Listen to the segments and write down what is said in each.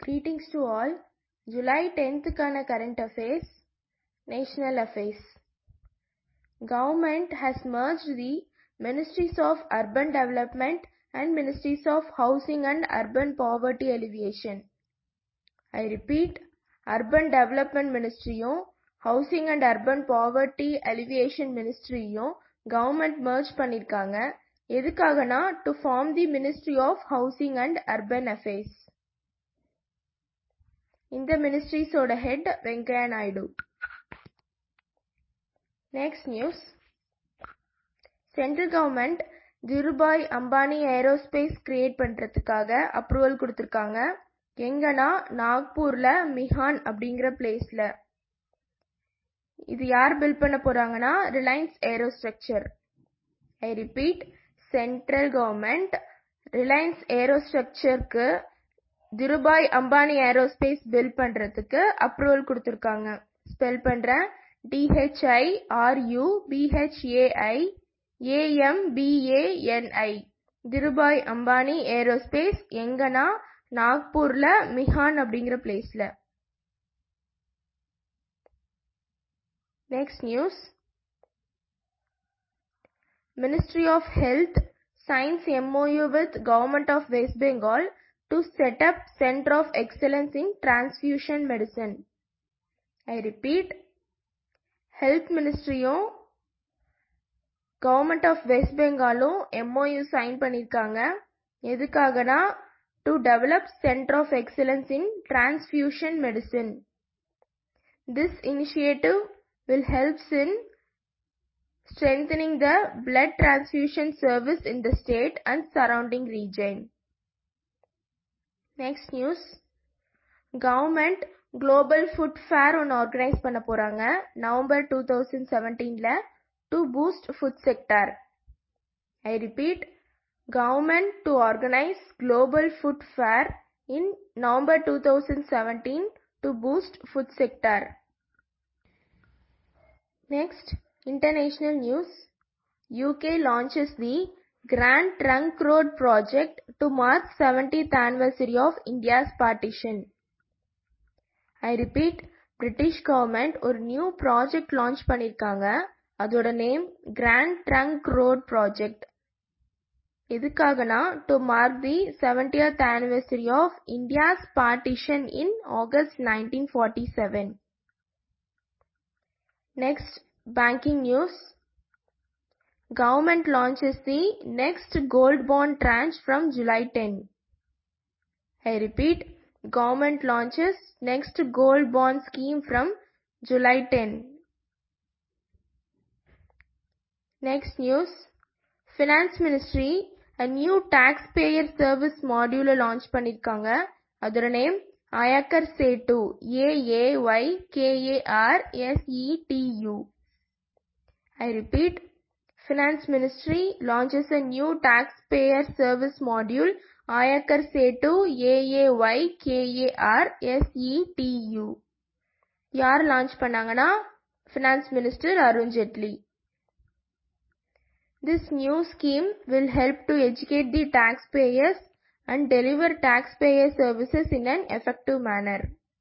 Greetings to all. July 10th க்கான current affairs, national affairs. Government has merged the Ministries of Urban Development and Ministries of Housing and Urban Poverty Alleviation. I repeat, Urban Development Ministryயும் Housing and Urban Poverty Alleviation Ministryயும் government merge பண்ணிருக்காங்க எதுக்காகனா to form the Ministry of Housing and Urban Affairs. இந்த மினிஸ்ட்ரிஸோட head Venkaiah Naidu next news central government Dhirubhai Ambani aerospace create பண்றதுக்காக approval கொடுத்துருக்காங்க எங்கன்னா நாக்பூர்ல மிஹான் அப்படிங்கிற பிளேஸ்ல இது யார் பில்ட் பண்ண போறாங்கன்னா Reliance aerostructure I repeat central government Reliance ஏரோஸ்ட்ரக்சருக்கு திருபாய் அம்பானி ஏரோஸ்பேஸ் பில்ட் பண்றதுக்கு அப்ரூவல் கொடுத்துருக்காங்க ஸ்பெல் பண்றேன் DHI RU BHAI AMBANI Dhirubhai Ambani aerospace எங்கன்னா நாக்பூர்ல மிஹான் அப்படிங்கிற பிளேஸ்ல next news ministry of health science MoU with government of West Bengal to set up Center of Excellence in Transfusion Medicine. I repeat, Health Ministryயும் government of West பெங்காலும் MoU sign பண்ணிருக்காங்க எதுக்காகனா to develop centre of excellence in transfusion medicine this initiative will helps in strengthening the blood transfusion service in the state and surrounding region. Next news government global food fair ஒன்று organise பண்ண போறாங்க November two thousand செவன்டீன்ல to boost food sector I repeat government to organise global food fair in November two thousand seventeen to boost food sector next international news UK launches the Grand Trunk Road project to mark 70th anniversary of India's partition. I repeat, British government ஒரு new project launch பண்ணிருக்காங்க அதோட name Grand Trunk Road project எதுக்காகனா to mark the seventieth anniversary of India's partition in August nineteen forty seven next banking news Government launches the next gold bond tranche from July 10. I repeat, government launches next gold bond scheme from July 10. Next news, Finance Ministry a new taxpayer service module launch பண்ணிருக்காங்க அதோட name Aayakar Setu AAY KAR SETU I repeat, Finance Ministry launches a new taxpayer service module Ayakar Setu AAY KAR SETU யார் launch பண்ணாங்கன்னா finance minister Arun Jaitley This new scheme will help to educate the taxpayers and deliver taxpayer services in an effective manner.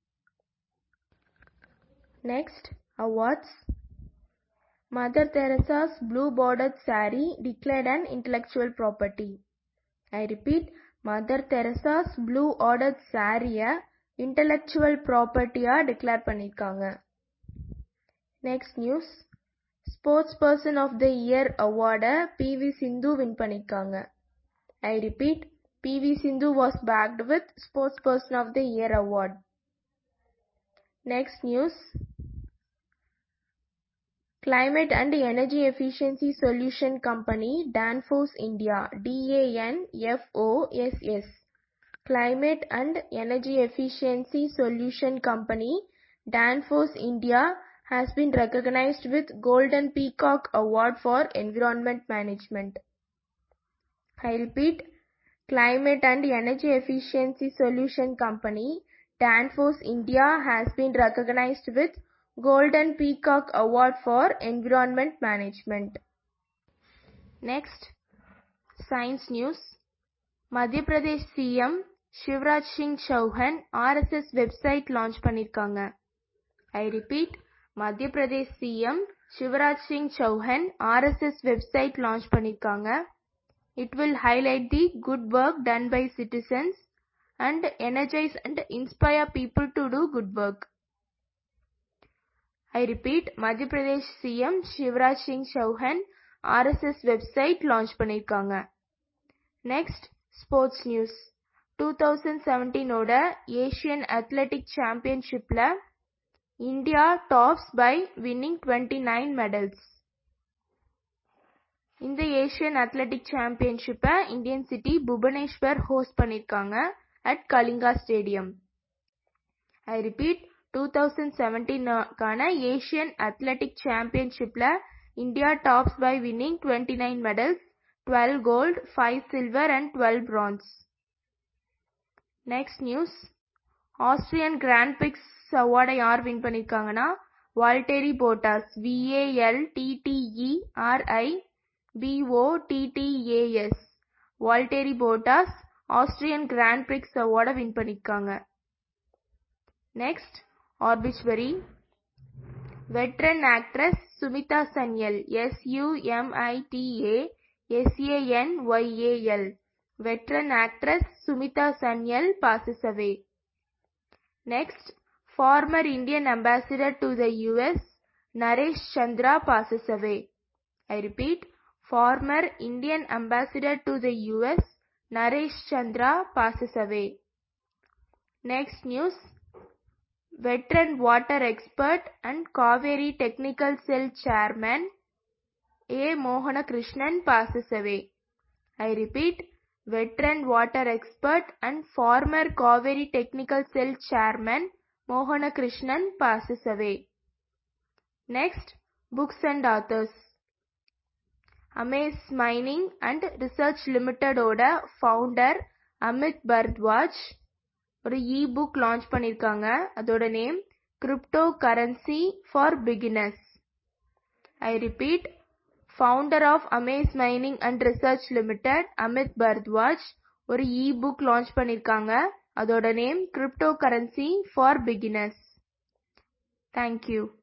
Next, awards. Mother Teresa's blue bordered saree declared an intellectual property. I repeat, Mother Teresa's blue ordered saree intellectual property declare பண்ணிருக்காங்க next news sports person of the year அவார்டை PV Sindhu win பண்ணிருக்காங்க I repeat PV Sindhu was bagged with sports person of the year award next news Climate and Energy Efficiency Solution Company Danfoss India DANFOSS Climate and Energy Efficiency Solution Company Danfoss India has been recognized with Golden Peacock Award for Environment Management. I repeat, Climate and Energy Efficiency Solution Company Danfoss India has been recognized with Golden Peacock Award for Environment Management. Next, Science News. Madhya Pradesh CM Shivraj Singh Chouhan RSS website launch பண்ணிருக்காங்க I repeat Madhya Pradesh CM Shivraj Singh Chouhan RSS website launch பண்ணிருக்காங்க it will highlight the good work done by citizens and energise and inspire people to do good work I repeat Madhya Pradesh CM Shivraj Singh Chouhan RSS website launch பண்ணிருக்காங்க next sports news two thousand செவன்டீனோட Asian athletic சாம்பியன்ஷிப்ல India tops by winning twenty nine medals இந்த Asian athletic சாம்பியன்ஷிப்பை Indian city Bhubaneswar host பண்ணிருக்காங்க at Kalinga stadium I repeat two thousand செவன்டீன்கான Asian athletic சாம்பியன்ஷிப்ல India tops by winning twenty nine medals twelve gold five silver and twelve bronze next news Austrian grand prix அவார்டை யார் win பண்ணிருக்காங்கன்னா Valtteri Bottas VAL TTERI BOTTAS Valtteri Bottas Austrian grand prix அவார்டை win பண்ணிருக்காங்க next obituary veteran actress Sumita Sanyal SUMITA SANYAL veteran actress Sumita Sanyal passes away. Next, former Indian ambassador to the US Naresh Chandra passes away. I repeat, former Indian ambassador to the US Naresh Chandra passes away. Next news, veteran water expert and Kaveri Technical Cell chairman A. Mohanakrishnan passes away. I repeat, veteran water expert and former Kaveri Technical Cell chairman Mohanakrishnan passes away. Next, books and authors. Amaze Mining and Research Limited ஓட founder Amit Bhardwaj ஒரு e book launch பண்ணிருக்காங்க அதோட name cryptocurrency for beginners I repeat founder of Amaze mining and research limited Amit Bhardwaj ஒரு e book launch பண்ணிருக்காங்க அதோட name cryptocurrency for beginners thank you